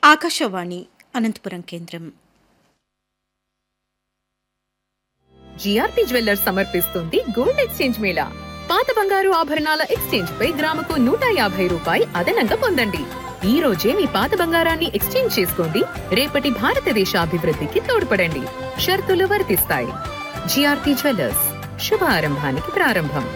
ఆకాశవాణి అనంతపురం కేంద్రం GRP jewellers సమర్పిస్తుంది gold exchange mela పాత బంగారు ఆభరణాల ఎక్స్చేంజ్ పై గ్రాముకు నూట యాభై రూపాయి అదనంగా పొందండి ఈ రోజే మీ పాత బంగారాన్ని ఎక్స్చేంజ్ చేసుకోండి రేపటి భారతదేశ అభివృద్ధికి తోడ్పడండి షరతులు వర్తిస్తాయి జిఆర్పి జ్యువెల్లర్స్ శుభారంభానికి ప్రారంభం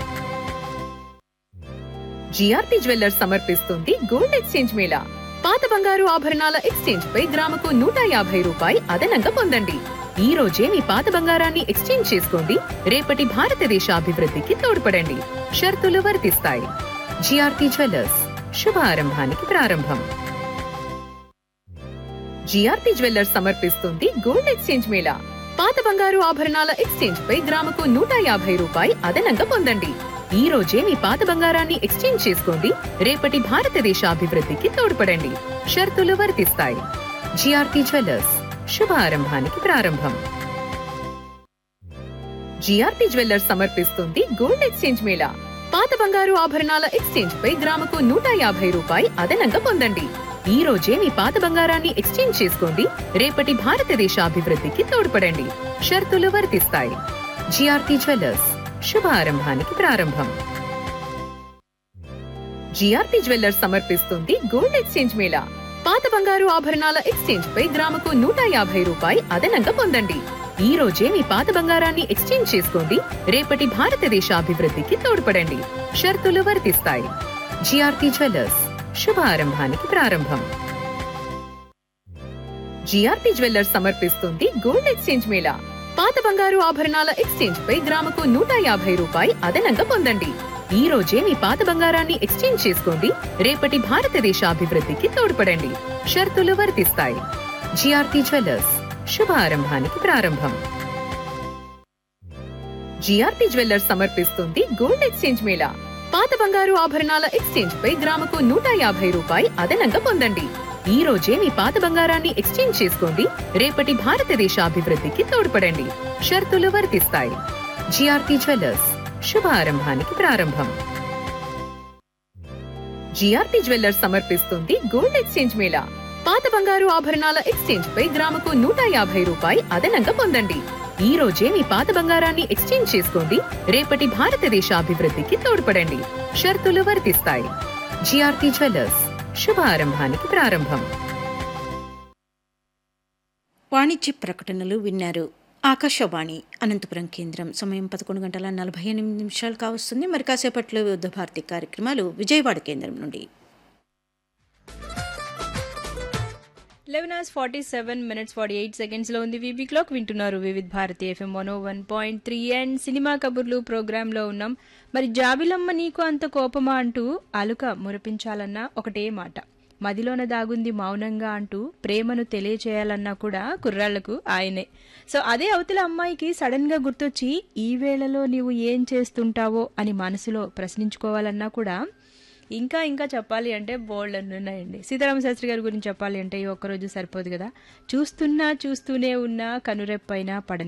జిఆర్పి జ్యువెల్లర్స్ సమర్పిస్తుంది గోల్డ్ ఎక్స్చేంజ్ మేళా పాత బంగారు ఆభరణాల ఎక్స్చేంజ్ పై గ్రాముకు నూట యాభై రూపాయి అదనంగా పొందండి ఈ రోజే మీ పాత బంగారాన్ని ఎక్స్చేంజ్ చేసుకోండి రేపటి భారతదేశ అభివృద్ధికి తోడ్పడండి షరతులు వర్తిస్తాయి జిఆర్పి జ్యువెల్లర్స్ శుభారంభానికి ప్రారంభం జిఆర్పి జ్యువెల్లర్స్ సమర్పిస్తుంది గోల్డ్ ఎక్స్చేంజ్ మేళా పాత బంగారు ఆభరణాల ఎక్స్చేంజ్ పై గ్రాముకు నూట యాభై రూపాయి అదనంగా పొందండి ఈ రోజే మీ పాత బంగారాన్ని ఎక్స్చేంజ్ చేసుకోండి రేపటి భారతదేశ అభివృద్ధికి తోడ్పడండి షరతులు వర్తిస్తాయి జిఆర్పి జ్యువెల్లర్స్ శుభారంభానికి ప్రారంభం జిఆర్పి జ్యువెల్లర్స్ సమర్పిస్తుంది గోల్డ్ ఎక్స్చేంజ్ మేళా పాత బంగారు ఆభరణాల ఎక్స్చేంజ్ పై గ్రాముకు నూట యాభై రూపాయి అదనంగా పొందండి ఈ రోజే మీ పాత బంగారాన్ని ఎక్స్చేంజ్ చేసుకోండి రేపటి భారతదేశ అభివృద్ధికి తోడ్పడండి షరతులు వర్తిస్తాయి జిఆర్పి జ్యువెల్లర్స్ శుభారంభానికి ప్రారంభం జిఆర్పి జ్యువెల్లర్స్ సమర్పిస్తుంది గోల్డ్ ఎక్స్చేంజ్ మేళా పాత బంగారు ఆభరణాల ఎక్స్చేంజ్ పై గ్రాముకు నూట యాభై రూపాయి అదనంగా పొందండి ఈ రోజే మీ పాత బంగారాన్ని ఎక్స్చేంజ్ చేసుకోండి రేపటి భారతదేశ అభివృద్ధికి తోడ్పడండి షరతులు వర్తిస్తాయి జిఆర్పి జ్యువెల్లర్స్ శుభారంభానికి ప్రారంభం జిఆర్పి జ్యువెల్లర్స్ సమర్పిస్తుంది గోల్డ్ ఎక్స్చేంజ్ మేళా పాత బంగారు ఆభరణాల ఎక్స్చేంజ్ పై గ్రాముకు నూట యాభై రూపాయి అదనంగా పొందండి ఈ రోజే మీ పాత బంగారాన్ని ఎక్స్చేంజ్ చేసుకోండి రేపటి భారతదేశ అభివృద్ధికి తోడ్పడండి షరతులు వర్తిస్తాయి జిఆర్పి జ్యువెల్లర్స్ శుభారంభానికి ప్రారంభం జిఆర్పి జ్యువెల్లర్స్ సమర్పిస్తుంది గోల్డ్ ఎక్స్చేంజ్ మేళా పాత బంగారు ఆభరణాల ఎక్స్చేంజ్ పై గ్రాముకు నూట యాభై రూపాయి అదనంగా పొందండి ఈ రోజే మీ పాత బంగారాన్ని ఎక్స్చేంజ్ చేసుకోండి రేపటి భారతదేశ అభివృద్ధికి తోడ్పడండి షరతులు వర్తిస్తాయి జిఆర్పి జ్యువెల్లర్స్ శుభారంభానికి ప్రారంభం జిఆర్పి జ్యువెల్లర్స్ సమర్పిస్తుంది గోల్డ్ ఎక్స్చేంజ్ మేళా పాత బంగారు ఆభరణాల ఎక్స్చేంజ్ పై గ్రాముకు నూట యాభై రూపాయి అదనంగా పొందండి ఈ రోజే మీ పాత బంగారాన్ని ఎక్స్చేంజ్ చేసుకోండి రేపటి భారతదేశ అభివృద్ధికి తోడ్పడండి షరతులు వర్తిస్తాయి జిఆర్పి జ్యువెల్లర్స్ శుభారంభానికి ప్రారంభం వాణిజ్య ప్రకటనలు విన్నారు ఆకాశవాణి అనంతపురం కేంద్రం సమయం పదకొండు గంటల నలభై ఎనిమిది నిమిషాలు కావస్తుంది మరి కాసేపట్లో యుద్ధ భారతి కార్యక్రమాలు విజయవాడ కేంద్రం నుండి eleven hours forty seven minutes forty eight సెకండ్స్లో ఉంది వీబీ క్లాక్ వింటున్నారు Vividh Bharati FM one one point three and cinema కబుర్లు ప్రోగ్రాంలో ఉన్నాం మరి జాబిలమ్మ నీకు అంత కోపమా అంటూ అలుక మురిపించాలన్నా ఒకటే మాట మదిలోన దాగుంది మౌనంగా అంటూ ప్రేమను తెలియచేయాలన్నా కూడా కుర్రాళ్లకు ఆయనే సో అదే అవతల అమ్మాయికి సడన్ గా గుర్తొచ్చి ఈ వేళలో నీవు ఏం చేస్తుంటావో అని మనసులో ప్రశ్నించుకోవాలన్నా కూడా ఇంకా ఇంకా చెప్పాలి అంటే బోల్డ్ అని ఉన్నాయండి సీతారామ శాస్త్రి గారి గురించి చెప్పాలి అంటే ఈ ఒక్కరోజు సరిపోదు కదా చూస్తున్నా చూస్తూనే ఉన్నా కనురెప్పైనా పడని